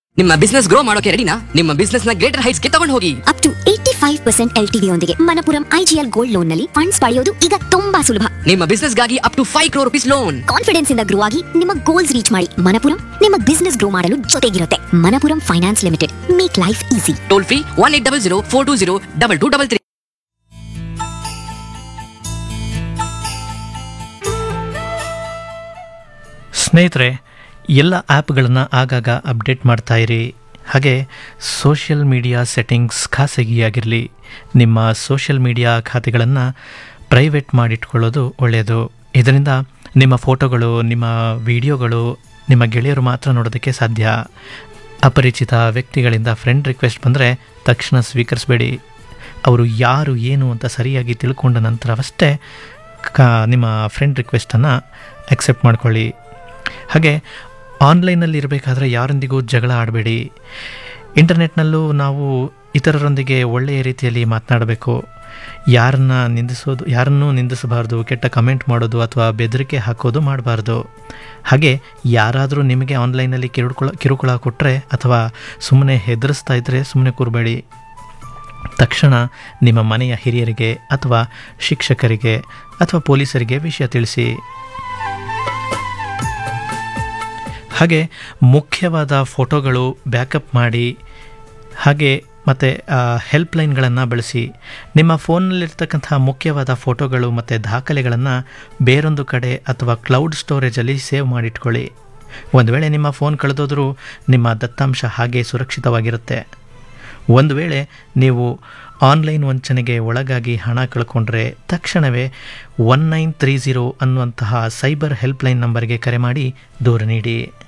ನಿಮ್ಮ business grow ಮಾಡೋಕೆ ರೆಡಿನಾ ನಿಮ್ಮ ಬಿಸ್ನೆಸ್ ನ ಗ್ರೇಟರ್ ಹೈಟ್ಸ್ ಗೆ ತಗೊಂಡು ಹೋಗಿ up to eighty five percent L T ಯೊಂದಿಗೆ ಮನಪುರಂ ಐಜಿಎಲ್ ಗೋಲ್ಡ್ ಲೋನ್ ನಲ್ಲಿ ಫಂಡ್ಸ್ ಪಡೆಯೋದು ಈಗ ತುಂಬಾ ಸುಲಭ ನಿಮ್ಮ ಬಿಸ್ನೆಸ್ ಗಾಗಿ up to five crore rupees loan confidence ಇಂದ ಗ್ರೋ ಆಗಿ ನಿಮ್ಮ ಗೋಲ್ಸ್ ರೀಚ್ ಮಾಡಿ ಮನಪುರಂ ನಿಮ್ಮ ಬಿಸ್ನೆಸ್ ಗ್ರೋ ಮಾಡಲು ಜೊತೆಗಿರುತ್ತೆ Manappuram finance limited make life easy toll free one eight double zero four two zero double two double three ಸ್ನೇಹಿತರೆ ಎಲ್ಲ ಆ್ಯಪ್ಗಳನ್ನು ಆಗಾಗ ಅಪ್ಡೇಟ್ ಮಾಡ್ತಾ ಇರಿ ಹಾಗೆ ಸೋಷಿಯಲ್ ಮೀಡಿಯಾ ಸೆಟ್ಟಿಂಗ್ಸ್ ಖಾಸಗಿಯಾಗಿರಲಿ ನಿಮ್ಮ ಸೋಷಿಯಲ್ ಮೀಡಿಯಾ ಖಾತೆಗಳನ್ನು ಪ್ರೈವೇಟ್ ಮಾಡಿಟ್ಕೊಳ್ಳೋದು ಒಳ್ಳೆಯದು ಇದರಿಂದ ನಿಮ್ಮ ಫೋಟೋಗಳು ನಿಮ್ಮ ವಿಡಿಯೋಗಳು ನಿಮ್ಮ ಗೆಳೆಯರು ಮಾತ್ರ ನೋಡೋದಕ್ಕೆ ಸಾಧ್ಯ ಅಪರಿಚಿತ ವ್ಯಕ್ತಿಗಳಿಂದ ಫ್ರೆಂಡ್ ರಿಕ್ವೆಸ್ಟ್ ಬಂದರೆ ತಕ್ಷಣ ಸ್ವೀಕರಿಸಬೇಡಿ ಅವರು ಯಾರು ಏನು ಅಂತ ಸರಿಯಾಗಿ ತಿಳ್ಕೊಂಡ ನಂತರವಷ್ಟೇ ಕ ನಿಮ್ಮ ಫ್ರೆಂಡ್ ರಿಕ್ವೆಸ್ಟನ್ನು ಅಕ್ಸೆಪ್ಟ್ ಮಾಡ್ಕೊಳ್ಳಿ ಹಾಗೆ ಆನ್ಲೈನಲ್ಲಿ ಇರಬೇಕಾದ್ರೆ ಯಾರೊಂದಿಗೂ ಜಗಳ ಆಡಬೇಡಿ ಇಂಟರ್ನೆಟ್ನಲ್ಲೂ ನಾವು ಇತರರೊಂದಿಗೆ ಒಳ್ಳೆಯ ರೀತಿಯಲ್ಲಿ ಮಾತನಾಡಬೇಕು ಯಾರನ್ನ ನಿಂದಿಸೋದು ಯಾರನ್ನೂ ನಿಂದಿಸಬಾರ್ದು ಕೆಟ್ಟ ಕಮೆಂಟ್ ಮಾಡೋದು ಅಥವಾ ಬೆದರಿಕೆ ಹಾಕೋದು ಮಾಡಬಾರ್ದು ಹಾಗೆ ಯಾರಾದರೂ ನಿಮಗೆ ಆನ್ಲೈನಲ್ಲಿ ಕಿರುಕುಳ ಕಿರುಕುಳ ಕೊಟ್ಟರೆ ಅಥವಾ ಸುಮ್ಮನೆ ಹೆದರಿಸ್ತಾ ಇದ್ದರೆ ಸುಮ್ಮನೆ ಕೂರಬೇಡಿ ತಕ್ಷಣ ನಿಮ್ಮ ಮನೆಯ ಹಿರಿಯರಿಗೆ ಅಥವಾ ಶಿಕ್ಷಕರಿಗೆ ಅಥವಾ ಪೊಲೀಸರಿಗೆ ವಿಷಯ ತಿಳಿಸಿ ಹಾಗೆ ಮುಖ್ಯವಾದ ಫೋಟೋಗಳು ಬ್ಯಾಕಪ್ ಮಾಡಿ ಹಾಗೆ ಮತ್ತು ಹೆಲ್ಪ್ಲೈನ್ಗಳನ್ನು ಬಳಸಿ ನಿಮ್ಮ ಫೋನ್ನಲ್ಲಿರ್ತಕ್ಕಂಥ ಮುಖ್ಯವಾದ ಫೋಟೋಗಳು ಮತ್ತು ದಾಖಲೆಗಳನ್ನು ಬೇರೊಂದು ಕಡೆ ಅಥವಾ ಕ್ಲೌಡ್ ಸ್ಟೋರೇಜಲ್ಲಿ ಸೇವ್ ಮಾಡಿಟ್ಕೊಳ್ಳಿ ಒಂದು ವೇಳೆ ನಿಮ್ಮ ಫೋನ್ ಕಳೆದೋದ್ರೂ ನಿಮ್ಮ ದತ್ತಾಂಶ ಹಾಗೆ ಸುರಕ್ಷಿತವಾಗಿರುತ್ತೆ ಒಂದು ವೇಳೆ ನೀವು ಆನ್ಲೈನ್ ವಂಚನೆಗೆ ಒಳಗಾಗಿ ಹಣ ಕಳ್ಕೊಂಡ್ರೆ ತಕ್ಷಣವೇ ಒನ್ ನೈನ್ ತ್ರೀ ಝೀರೋ ಅನ್ನುವಂತಹ ಸೈಬರ್ ಹೆಲ್ಪ್ಲೈನ್ ನಂಬರ್ಗೆ ಕರೆ ಮಾಡಿ ದೂರು ನೀಡಿ